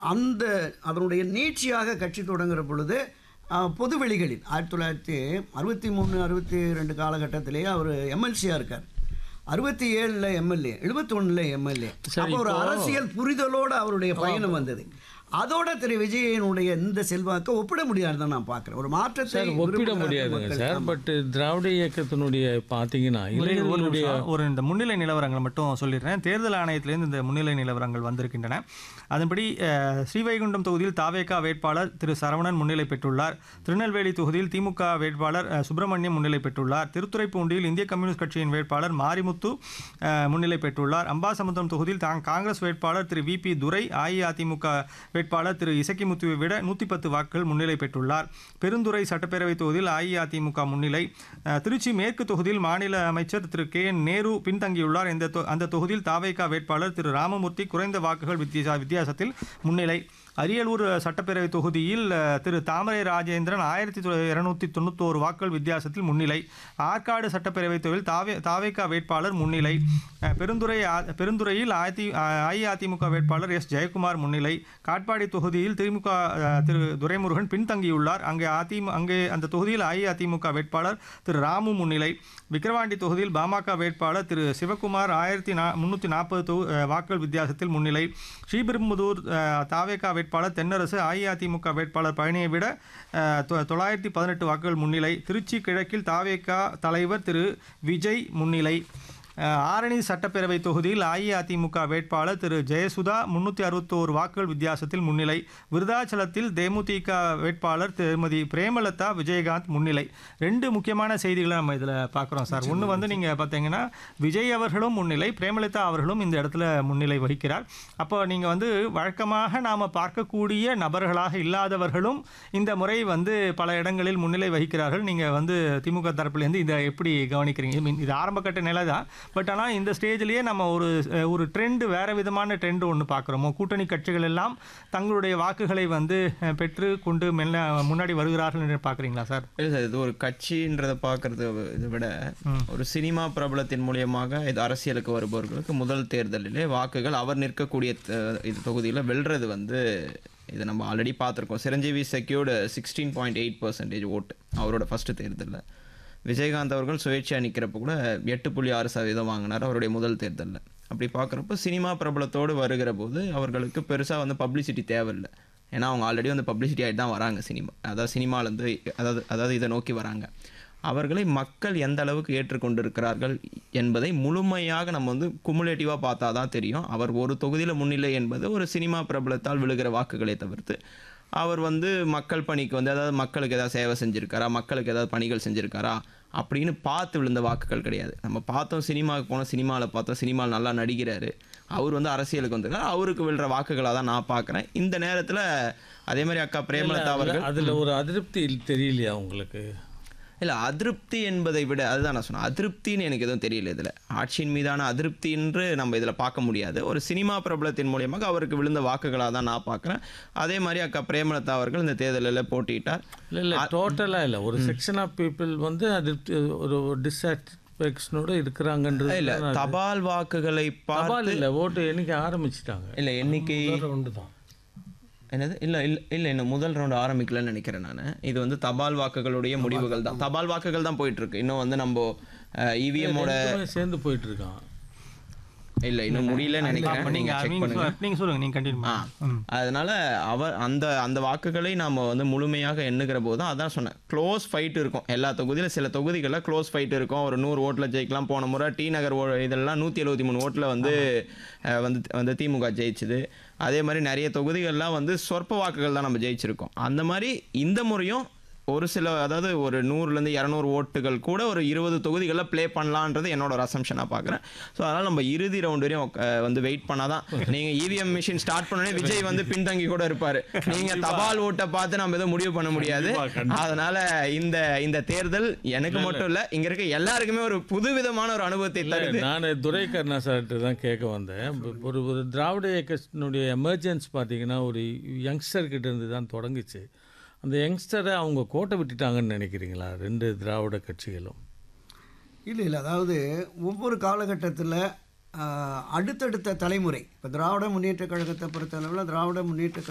அந்த அதனுடைய நீட்சியாக கட்சி தொடங்குற பொழுது அஹ், பொதுவெளிகளில் ஆயிரத்தி தொள்ளாயிரத்தி அறுபத்தி மூணு அறுபத்தி ரெண்டு காலகட்டத்திலேயே அவர் எம்எல்சியாக இருக்கார் அறுபத்தி ஏழில் எம்எல்ஏ எழுபத்தி ஒன்றில் எம்எல்ஏ சரி, அப்போ ஒரு இப்போ- அரசியல் புரிதலோடு அவருடைய பயணம் வந்தது அதோட திரு விஜயனுடைய இந்த செல்வாக்கை ஒப்பிட முடியாதுன்னு நான் பார்க்குறேன் ஒரு மாற்றத்தை சார் ஒப்பிட விரும்புகிறார்கள் முடியாதுங்க மக்கள். சார் ஆமா. பட் திராவிட இயக்கத்தினுடைய பார்த்தீங்கன்னா ஒரே ஒரு இளைஞர்களுடைய நிமிஷம். ஒரு இந்த முன்னிலை நிலவரங்களை மட்டும் சொல்லிடுறேன் தேர்தல் ஆணையத்திலேருந்து இந்த முன்னிலை நிலவரங்கள் வந்திருக்கின்றன அதன்படி அஹ், ஸ்ரீவைகுண்டம் தொகுதியில் தாவேகா வேட்பாளர் திரு சரவணன் முன்னிலை பெற்றுள்ளார் திருநெல்வேலி தொகுதியில் திமுக வேட்பாளர் அஹ், சுப்பிரமணியம் முன்னிலை பெற்றுள்ளார் திருத்துறைப்பூண்டியில் இந்திய கம்யூனிஸ்ட் கட்சியின் வேட்பாளர் மாரிமுத்து அஹ், முன்னிலை பெற்றுள்ளார் அம்பாசமுத்திரம் தொகுதியில் தாங் காங்கிரஸ் வேட்பாளர் திரு வி பி துரை அஇஅதிமுக வேட்பாளர் திரு இசக்கிமுத்துவை விட நூற்றி பத்து வாக்குகள் முன்னிலை பெற்றுள்ளார் பெருந்துறை சட்டப்பேரவை தொகுதியில் அஇஅதிமுக முன்னிலை அஹ், திருச்சி மேற்கு தொகுதியில் மாநில அமைச்சர் திரு கே என் நேரு பின்தங்கியுள்ளார் இந்த தொ- அந்த தொகுதியில் தாவேகா வேட்பாளர் திரு ராமமூர்த்தி குறைந்த வாக்குகள் வித்தியாச வித்தியாசத்தில் முன்னிலை அரியலூர் சட்டப்பேரவை தொகுதியில் அஹ், திரு தாமரை ராஜேந்திரன் ஆயிரத்தி இருநூத்தி தொண்ணூத்தோரு வாக்குகள் வித்தியாசத்தில் முன்னிலை ஆற்காடு சட்டப்பேரவை தொகுதியில் தாவே தாவேகா வேட்பாளர் முன்னிலை அஹ், பெருந்துறை ஆ- பெருந்துறையில் அதி அஇஅதிமுக வேட்பாளர் எஸ் ஜெயக்குமார் முன்னிலை காட்பாடி தொகுதியில் திமுக அஹ், திரு துரைமுருகன் பின்தங்கியுள்ளார் அங்கே அதிமு அங்கே அந்த தொகுதியில் அஇஅதிமுக வேட்பாளர் திரு ராமு முன்னிலை விக்கிரவாண்டி தொகுதியில் பாமக வேட்பாளர் திரு சிவகுமார் ஆயிரத்தி நா முன்னூற்றி நாற்பது தொ அஹ், வாக்குகள் வித்தியாசத்தில் முன்னிலை ஸ்ரீபெரும்புதூர் அஹ், தாவேகா வேட்பாளர் தென்னரசு அஇஅதிமுக வேட்பாளர் பழனியை விட அஹ், தொ- தொள்ளாயிரத்தி பதினெட்டு வாக்குகள் முன்னிலை திருச்சி கிழக்கில் தாவேகா தலைவர் திரு விஜய் முன்னிலை அஹ், ஆரணி சட்டப்பேரவை தொகுதியில் அஇஅதிமுக வேட்பாளர் திரு ஜெயசுதா முன்னூற்றி அறுபத்தோரு வாக்குகள் வித்தியாசத்தில் முன்னிலை விருதாச்சலத்தில் தேமுதிக வேட்பாளர் திருமதி பிரேமலதா விஜயகாந்த் முன்னிலை ரெண்டு முக்கியமான செய்திகளை நம்ம இதில் பார்க்குறோம் சார் ஒன்று வந்து நீங்கள் பார்த்தீங்கன்னா விஜய் அவர்களும் முன்னிலை பிரேமலதா அவர்களும் இந்த இடத்துல முன்னிலை வகிக்கிறார் அப்போ நீங்கள் வந்து வழக்கமாக நாம் பார்க்கக்கூடிய நபர்களாக இல்லாதவர்களும் இந்த முறை வந்து பல இடங்களில் முன்னிலை வகிக்கிறார்கள் நீங்கள் வந்து திமுக தரப்புலேருந்து இதை எப்படி கவனிக்கிறீங்க I mean, இது ஆரம்பக்கட்ட நிலை தான் பட் ஆனால் இந்த ஸ்டேஜ்லேயே நம்ம ஒரு அஹ், ஒரு ட்ரெண்டு வேறு விதமான ட்ரெண்டு ஒன்று பார்க்குறோமோ கூட்டணி கட்சிகள் எல்லாம் தங்களுடைய வாக்குகளை வந்து அஹ், பெற்று கொண்டு மெல்ல முன்னாடி வருகிறார்கள் என்று பார்க்குறீங்களா சார் இல்லை சார் இது ஒரு கட்சின்றதை பார்க்கறத இதை விட ஒரு சினிமா பிரபலத்தின் மூலியமாக இது அரசியலுக்கு வருபவர்களுக்கு முதல் தேர்தலிலே வாக்குகள் அவர் நிற்கக்கூடிய த- இது தொகுதியில் வெல்றது வந்து இது நம்ம ஆல்ரெடி பார்த்துருக்கோம் Chiranjeevi secured sixteen point eight percentage ஓட்டு அவரோட ஃபர்ஸ்ட் தேர்தலில் விஜயகாந்த் அவர்கள் சுயேட்சையாக நிற்கிறப்ப கூட எட்டு புள்ளி ஆறு சதவீதம் வாங்கினார் அவருடைய முதல் தேர்தலில் அப்படி பார்க்குறப்போ சினிமா பிரபலத்தோடு வருகிற போது அவர்களுக்கு பெருசாக வந்து பப்ளிசிட்டி தேவையில்லை ஏன்னா அவங்க ஆல்ரெடி வந்து பப்ளிசிட்டி ஆகிட்டு தான் வராங்க சினிமா அதாவது சினிமாலேருந்து அதாவது அதாவது இதை நோக்கி வராங்க அவர்களை மக்கள் எந்த அளவுக்கு ஏற்றுக்கொண்டிருக்கிறார்கள் என்பதை முழுமையாக நம்ம வந்து குமுலேட்டிவாக பார்த்தா தான் தெரியும் அவர் ஒரு தொகுதியில் முன்னிலை என்பது ஒரு சினிமா பிரபலத்தால் விழுகிற வாக்குகளை தவிர்த்து அவர் வந்து மக்கள் பணிக்கு வந்து அதாவது மக்களுக்கு ஏதாவது சேவை செஞ்சுருக்காரா மக்களுக்கு ஏதாவது பணிகள் செஞ்சுருக்காரா அப்படின்னு பார்த்து விழுந்த வாக்குகள் கிடையாது நம்ம பார்த்தோம் சினிமாவுக்கு போனோம் சினிமாவில் பார்த்தோம் சினிமாவில் நல்லா நடிக்கிறாரு அவர் வந்து அரசியலுக்கு வந்திருக்காரு அவருக்கு விழுற வாக்குகளாக தான் நான் பார்க்குறேன் இந்த நேரத்தில் அதே மாதிரி அக்கா பிரேமலதா அவர்கள் அதில் ஒரு அதிருப்தி தெரியலையா உங்களுக்கு இல்லை அதிருப்தி என்பதை விட அதுதான் நான் சொன்னேன் அதிருப்தின்னு எனக்கு எதுவும் தெரியல இதில் ஆட்சியின் மீதான அதிருப்தி என்று நம்ம இதில் பார்க்க முடியாது ஒரு சினிமா பிரபலத்தின் மூலியமாக அவருக்கு விழுந்த வாக்குகளாக தான் நான் பார்க்குறேன் அதே மாதிரி அக்கா பிரேமலதா அவர்கள் இந்த தேர்தலில் போட்டியிட்டார் இல்லை இல்லை டோட்டலாக இல்லை ஒரு செக்ஷன் ஆஃப் பீப்புள் வந்து அதிருப்தி ஒரு டிஸ்சாட்டிஸ்ஃபேக்ஷனோட இருக்கிறாங்கன்றது இல்லை தபால் வாக்குகளை தபால் பார்த்து இல்லை ஓட்டு எண்ணிக்கை ஆரம்பிச்சிட்டாங்க இல்லை எண்ணிக்கை ரவுண்டு தான் என்னது இல்லை இல்லை இல்லை இன்னும் முதல் ரவுண்ட் ஆரம்பிக்கலன்னு நினைக்கிறேன் நான் இது வந்து தபால் வாக்குகளுடைய முடிவுகள் தான் தபால் வாக்குகள் தான் போயிட்டு இருக்கு இன்னும் வந்து நம்ம இவிஎம்மோட ரெண்டுமே சேர்ந்து போயிட்டு இருக்கான் இல்லை இன்னும் முடியலன்னு நினைக்கிறேன் அப்போ நீங்க நீங்கள் செக் நீங்கள் பண்ணுங்க நீங்கள் சொல்லுங்கள் நீங்கள் கண்டினியூ ஆ அதனால அவர் அந்த அந்த வாக்குகளை நாம வந்து முழுமையாக எண்ணுகிற போது தான் அதான் சொன்னேன் க்ளோஸ் ஃபைட் இருக்கும் எல்லா தொகுதியிலும் சில தொகுதிகளில் க்ளோஸ் ஃபைட் இருக்கும் ஒரு நூறு ஓட்டில் ஜெயிக்கலாம் போன முறை டி நகர் ஓ இதெல்லாம் நூற்றி எழுபத்தி மூணு ஓட்டில் வந்து அஹ், வந்து வந்து திமுக ஜெயிச்சுது அதே மாதிரி நிறைய தொகுதிகள்லாம் வந்து சொற்ப வாக்குகள் தான் நம்ம ஜெயிச்சிருக்கோம் அந்த மாதிரி இந்த முறையும் ஒரு சில அதாவது ஒரு நூறுலேருந்து இரநூறு ஓட்டுகள் கூட ஒரு இருபது தொகுதிகளில் ப்ளே பண்ணலான்றது என்னோட ஒரு அசம்ஷனாக பார்க்குறேன் ஸோ அதனால் நம்ம இறுதி ரவுண்ட் வரையும் உக்க- வந்து வெயிட் பண்ணாதான் நீங்கள் இவிஎம் மிஷின் ஸ்டார்ட் பண்ணோடனே விஜய் வந்து பின்தங்கி கூட இருப்பார் நீங்கள் தபால் ஓட்டை பார்த்து நம்ம எதுவும் முடிவு பண்ண முடியாது அதனால இந்த இந்த தேர்தல் எனக்கு மட்டும் இல்லை இங்கே இருக்க எல்லாருக்குமே ஒரு புதுவிதமான ஒரு அனுபவத்தை தருது நான் துரை கருணா சார்கிட்ட தான் கேட்க வந்தேன் ஒரு ஒரு திராவிட இயக்கத்தினுடைய எமர்ஜென்ஸ் பார்த்தீங்கன்னா ஒரு யங்ஸ்டர் கிட்ட இருந்து தான் தொடங்குச்சு அந்த யங்ஸ்டரை அவங்க கோட்டை விட்டுட்டாங்கன்னு நினைக்கிறீங்களா ரெண்டு திராவிட கட்சிகளும் இல்லை இல்லை அதாவது ஒவ்வொரு காலகட்டத்தில் அடுத்தடுத்த தலைமுறை இப்போ திராவிட முன்னேற்ற கழகத்தை பொறுத்தளவில் திராவிட முன்னேற்ற